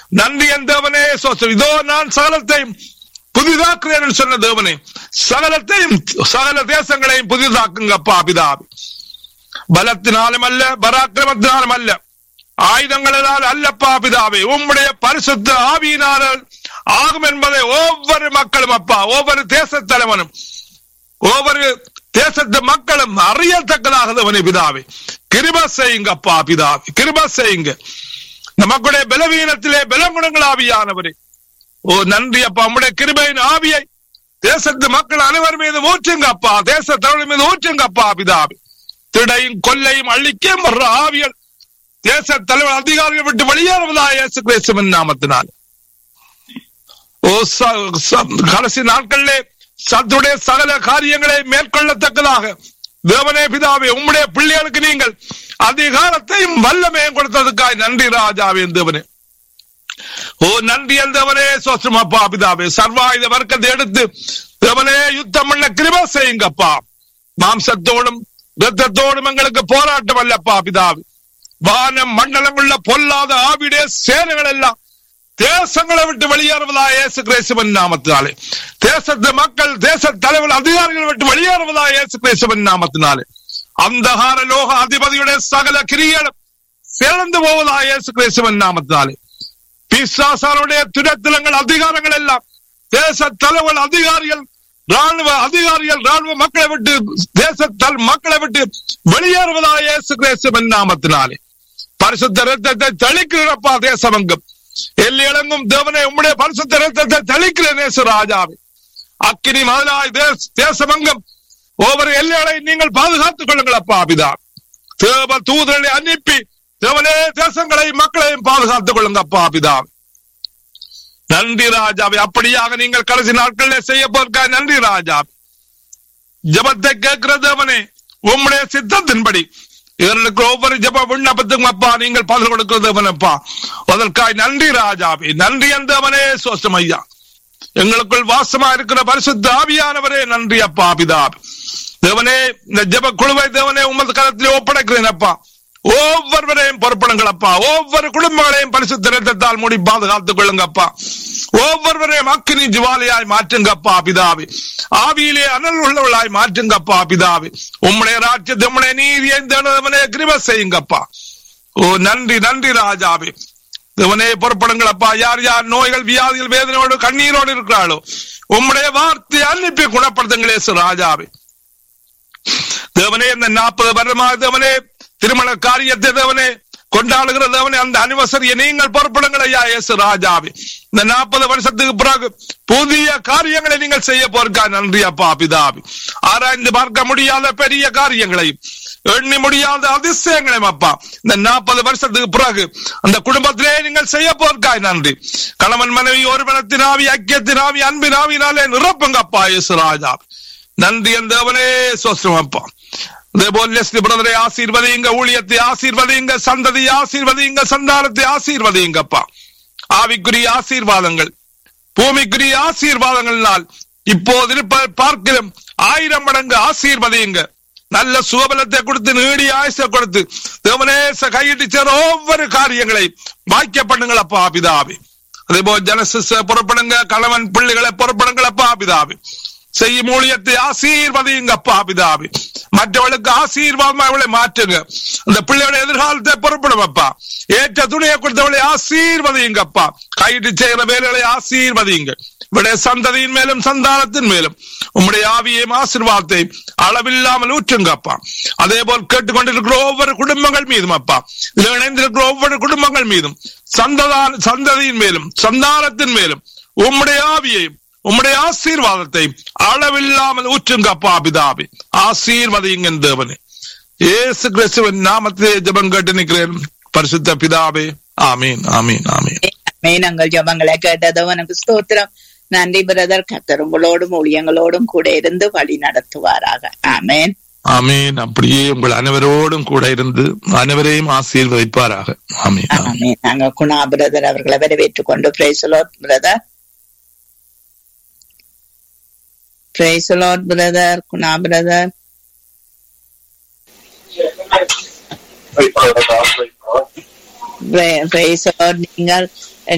நன்றி என் தேவனே சோத்திரம் இதோ நான் சகலத்தையும் புதிதாக்குறேன் என்று சொன்ன தேவனே சகலத்தையும் சகல தேசங்களையும் புதிதாக்குங்கப்பா பிதாவே பலத்தினாலும் அல்ல பராக்கிரமத்தினாலும் அல்ல ஆயுதங்களினால் அல்லப்பா பிதாவே உம்முடைய பரிசுத்த ஆவியினால் ஆகும் என்பதை ஒவ்வொரு மக்களும் அப்பா ஒவ்வொரு தேச தலைவனும் ஒவ்வொரு தேசத்து மக்களும் அறியத்தக்கதாக தேவனே பிதாவே கிருப செய்யுங்க அப்பா பிதாவே கிருப செய்யுங்க நமக்குடைய பலவீனத்திலே பலங்குணங்கள் ஆவியானவரே ஓ நன்றி அப்பா உம்முடைய கிருபையின் ஆவியை தேசத்து மக்கள் அனைவர் மீது ஊற்றுங்க அப்பா தேச தமிழ் மீது ஊற்றுங்க அப்பா பிதாவே திடையும் கொல்லையும் அழிக்கும் வர்ற ஆவியல் தேச தலைவர் அதிகாரிகள் விட்டு வெளியேறுவதா இயேசு கிறிஸ்துவின் நாமத்தினால் ஓ ச- ச- கடைசி நாட்களிலே சத்துடைய சகல காரியங்களை மேற்கொள்ளத்தக்கதாக தேவனே பிதாவே உம்முடைய பிள்ளைகளுக்கு நீங்கள் அதிகாரத்தையும் வல்லமையும் கொடுத்ததுக்காய் நன்றி ராஜாவே தேவனே ஓ நன்றி என்றவரே சோசமப்பா பிதாவே சர்வாயுத வர்க்கத்தை எடுத்து தேவனே யுத்தம் பண்ண கிருப செய்யுங்கப்பா மாம்சத்தோடும் ரத்தத்தோடும் எங்களுக்கு போராட்டம் அல்லப்பா பிதாவே வானம் மண்டலங்குள்ள பொல்லாத ஆவிடைய சேனைகள் எல்லாம் தேசங்களை விட்டு வெளியேறுவதா இயேசு கிறிஸ்துவின் நாமத்தினாலே தேசத்து மக்கள் தேச தலைவர் அதிகாரிகள் விட்டு வெளியேறுவதா இயேசு கிறிஸ்துவின் நாமத்தினாலே அந்தகார லோக அதிபதியுடைய சகல கிரியலும் சிறந்து போவதா இயேசு கிறிஸ்துவின் நாமத்தினாலே பிசாசாருடைய துரத்திலங்கள் அதிகாரங்கள் எல்லாம் தேச தலைவர் அதிகாரிகள் ராணுவ அதிகாரிகள் ராணுவ மக்களை விட்டு தேச தல் மக்களை விட்டு வெளியேறுவதா இயேசு கிறிஸ்துவின் நாமத்தினாலே பரிசுத்த ரத்தத்தை தெளிக்கிறப்பா தேசமங்கம் எல்லி இளங்கும் தேவனே உம்முடைய பரிசுத்த ரத்தத்தை தெளிக்கிற நேசு ராஜாவே அக்கினி முதலாய் தேச- தேசமங்கம் ஒவ்வொரு எல்லைகளை நீங்கள் பாதுகாத்துக் கொள்ளுங்கள் அப்பா பிதா தேவ தூதர்களை அனுப்பி தேவனே தேசங்களையும் மக்களையும் பாதுகாத்துக் கொள்ளுங்க அப்பா பிதா நன்றி ராஜாவே அப்படியாக நீங்கள் கடைசி நாட்களில் செய்ய போர்க்காய் நன்றி ராஜாவே ஜபத்தை கேட்கிற தேவனே உம்முடைய சித்தத்தின்படி இவர்களுக்கு ஒவ்வொரு ஜப விண்ணப்பத்துக்கும் அப்பா நீங்கள் பதில் கொடுக்கிற தேவனப்பா அதற்காய் நன்றி ராஜாவே நன்றி அந்த அவனே சோசம் ஐயா எங்களுக்குள் வாசமா இருக்கிற பரிசுத்த ஆவியானவரே நன்றி அப்பா பிதாவே தேவனே இந்த ஜப குழுவை தேவனே உமது கரத்திலே ஒப்படைக்கிறேன் அப்பா ஒவ்வொருவரையும் பொறுப்படுங்கள் அப்பா ஒவ்வொரு குடும்பங்களையும் பரிசுத்த ரத்தத்தால் மூடி பாதுகாத்துக் கொள்ளுங்கப்பா ஒவ்வொருவரையும் அக்கினி ஜுவாலியாய் மாற்றுங்கப்பா பிதாவே ஆவியிலே அனல் உள்ளவளாய் மாற்றுங்கப்பா பிதாவே உம்முடைய ராஜ்யத்தை உம்முடைய நீதியை தேவனே கிருப செய்யுங்கப்பா ஓ நன்றி நன்றி ராஜாவே தேவனே பொறுப்படுங்களப்பா யார் யார் நோய்கள் வியாதிகள் வேதனையோடு கண்ணீரோடு இருக்கிறாளோ உம்முடைய வார்த்தையை அனுப்பி குணப்படுத்துங்களே சு ராஜாவே தேவனே இந்த நாற்பது வருடமாக தேவனே திருமண காரியத்தை தேவனே கொண்டாடுகிற தேவனே அந்த அனிவர்சரியை நீங்கள் பொறுப்படுங்கள் ஐயா இயேசு ராஜாவே இந்த நாற்பது வருஷத்துக்கு பிறகு புதிய காரியங்களை நீங்கள் செய்ய போறக்கா நன்றி அப்பா பிதாவி ஆராய்ந்து பார்க்க முடியாத பெரிய காரியங்களையும் எண்ணி முடியாத அதிசயங்களையும் அப்பா இந்த நாற்பது வருஷத்துக்கு பிறகு அந்த குடும்பத்திலே நீங்கள் செய்ய போர்க்காய் நன்றி கணவன் மனைவி ஒரு மனத்தின் ஆவி ஐக்கியத்தின் ஆவி அன்பின் ஆவினாலே நிரப்புங்க அப்பா இயேசு ராஜா நன்றி என் தேவனே சோஸ்ரம் அப்பா அதேபோல் லெஸ்லி பிரதரை ஆசீர்வதிங்க ஊழியத்தை ஆசீர்வதிங்க சந்ததி ஆசீர்வதிங்க சந்தானத்தை ஆசீர்வதிங்கப்பா ஆவிக்குரிய ஆசீர்வாதங்கள் பூமிக்குரிய ஆசீர்வாதங்களால் இப்போது இருப்ப பார்க்கிறோம் ஆயிரம் மடங்கு ஆசீர்வதிங்க நல்ல சுகபலத்தை கொடுத்து நீடி ஆயுச கொடுத்து தேவனேச கையிட்டு சேர ஒவ்வொரு காரியங்களை வாக்கிய பண்ணுங்களப்பா பிதாவே அதே போல் ஜனசிச புறப்படுங்க கணவன் பிள்ளைகளை புறப்படுங்களப்பா பிதாவே செய்யும் ஊழியத்தை ஆசீர்வதிங்கப்பா பிதாவே மற்றவளுக்கு ஆசீர்வாதமா அவளை மாற்றுங்க அந்த பிள்ளையோட எதிர்காலத்தை புறப்படும் அப்பா ஏற்ற துணியை கொடுத்தவளை ஆசீர்வதிங்கப்பா கையிட்டு செய்கிற வேலைகளை ஆசீர்வதிங்க இவருடைய சந்ததியின் மேலும் சந்தானத்தின் மேலும் உம்முடைய ஆவியையும் ஆசீர்வாதத்தை அளவில்லாமல் ஊற்றுங்கப்பா அதே போல் கேட்டுக்கொண்டிருக்கிற ஒவ்வொரு குடும்பங்கள் மீதும் அப்பா இதில் இணைந்திருக்கிற ஒவ்வொரு குடும்பங்கள் மீதும் சந்ததான சந்ததியின் மேலும் சந்தானத்தின் மேலும் உம்முடைய ஆவியையும் உம்முடைய ஆசீர்வாதத்தை அளவில்லாமல் ஊற்றுங்கப்பா பிதாவே ஆசீர்வதிங்க தேவனே இயேசு கிறிஸ்துவின் நாமத்திலே ஜெபம் கேட்டு நிற்கிறேன் பரிசுத்த பிதாவே ஆமீன் ஆமீன் ஆமீன் நாங்கள் ஜபங்களை கேட்டதோ உனக்கு ஸ்தோத்திரம் நன்றி பிரதர் கத்தர் உங்களோடும் ஊழியங்களோடும் கூட இருந்து வழி நடத்துவாராக ஆமேன் ஆமீன் அப்படியே உங்கள் அனைவரோடும் கூட இருந்து அனைவரையும் ஆசீர்வதிப்பாராக ஆமீன் ஆமீன். ஆமேன் நாங்க குணா பிரதர் அவர்களை வரவேற்றுக் கொண்டு praise the Lord brother praise the Lord brother Guna brother praise the Lord நீங்கள்